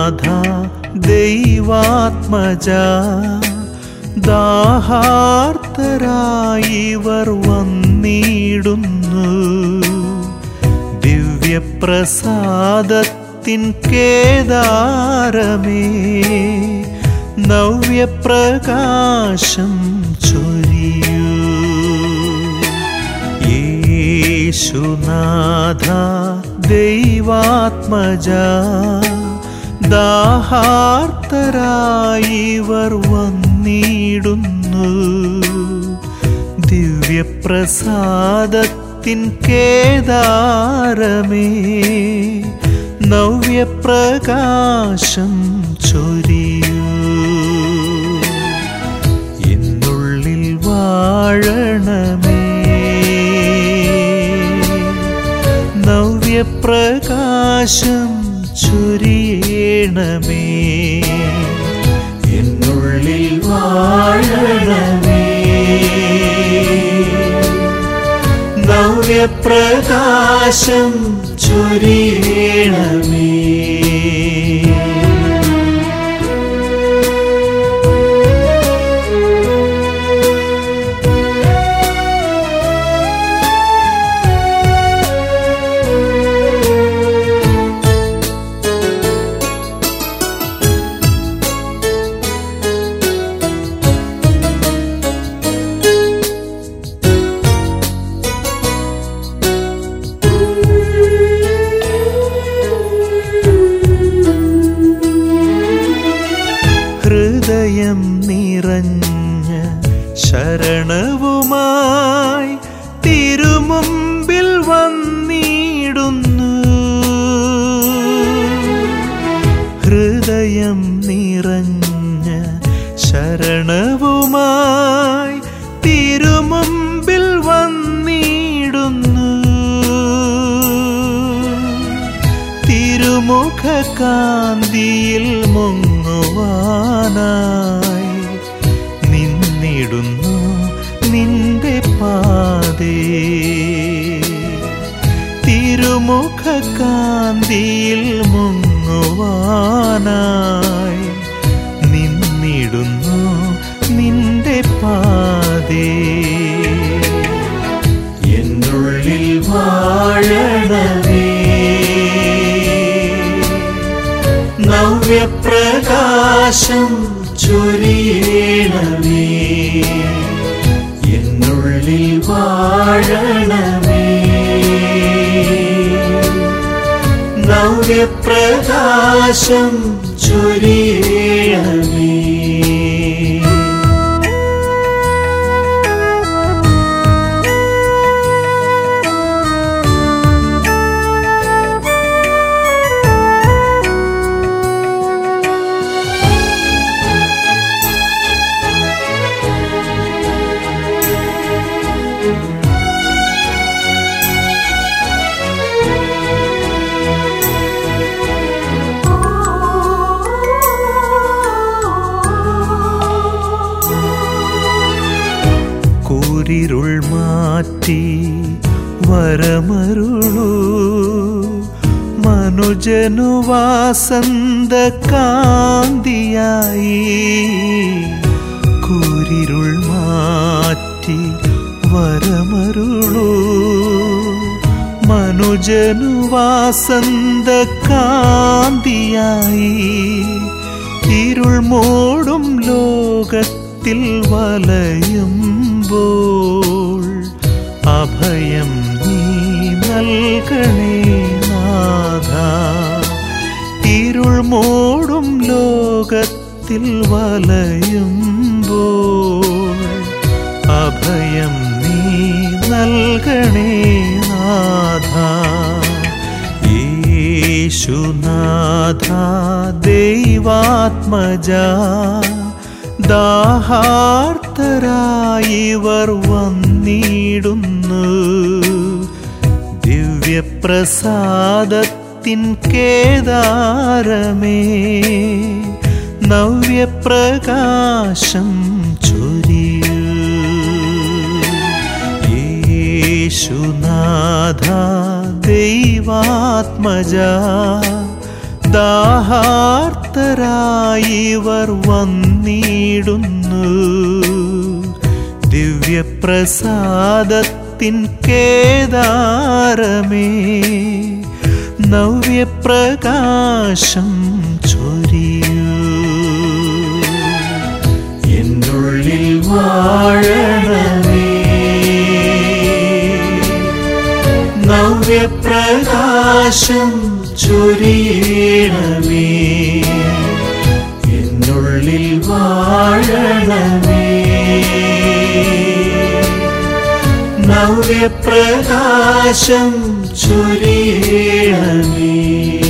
യേശുനാഥ ദൈവാത്മജ ദാഹാർത്തരായിവർ വന്നിടുന്നു ദിവ്യപ്രസാദത്തിൻ കേദാരമേ നവ്യപ്രകാശം ചൊരിയൂ യേശുനാഥ ദൈവാത്മജ ദാഹാർത്തരായിവർ വന്നിടുന്നു ദിവ്യപ്രസാദത്തിൻ കേദാരമേ നവ്യപ്രകാശം ചൊരിയൂ എന്നുള്ളിൽ വാഴണമേ നവ്യപ്രകാശം ചൊരിയണമേ എന്നുള്ളിൽ വാഴണമേ നവ്യപ്രകാശം ചൊരിയണമേ ഹൃദയം നിറഞ്ഞ ശരണവുമായി തിരുമുമ്പിൽ വന്നിടുന്നു ഹൃദയം നിറഞ്ഞ ശരണവുമായി തിരുമുമ്പിൽ വന്നിടുന്നു തിരുമുഖ കാന്തിയിൽ മുങ്ങുവാനായി നിന്നിടുന്നു നിന്റെ പാതേ തിരുമുഖ കാന്തിയിൽ മുങ്ങുവാനായി നിന്നിടുന്നു നിന്റെ പാതേ എന്നുള്ളിൽ വാഴണമേ നവ്യപ്രകാശം ചൊരിയണമേ എന്നുള്ളിൽ വാഴണമേ നവ്യപ്രകാശം ചൊരിയണമേ കൂരിരുൾ മാറ്റി വരമരുളൂ മനുജനു വാസന്ത കാന്തിയായി കൂരിരുൾ മാറ്റി വരമരുളൂ മനുജനു വാസന്ത കാന്തിയായി ഇരുൾ മൂടും ലോകത്തിൽ വലയുമ്പോൾ അഭയം നീ നൽകണേ നാഥ ഇരുൾ മൂടും ലോകത്തിൽ വലയുമ്പോൾ അഭയം നീ നൽകണേ നാഥ യേശുനാഥ ദൈവാത്മജ ദാഹാർത്തരായിവർ വന്നിടുന്നു ദിവ്യപ്രസാദത്തിൻ കേദാരമേ നവ്യപ്രകാശം ചൊരിയൂ യേശുനാഥ ദൈവാത്മജ ദാഹാർത്തരായിവർ വന്നിടുന്നു ദിവ്യപ്രസാദത്തിൻ കേദാരമേ നവ്യപ്രകാശം ചൊരിയൂ എന്നുള്ളിൽ വാഴണമേ നവ്യപ്രകാശം ചൊരിയണമേ എന്നുള്ളിൽ വാഴണമേ നവ്യപ്രകാശം ചൊരിയണമേ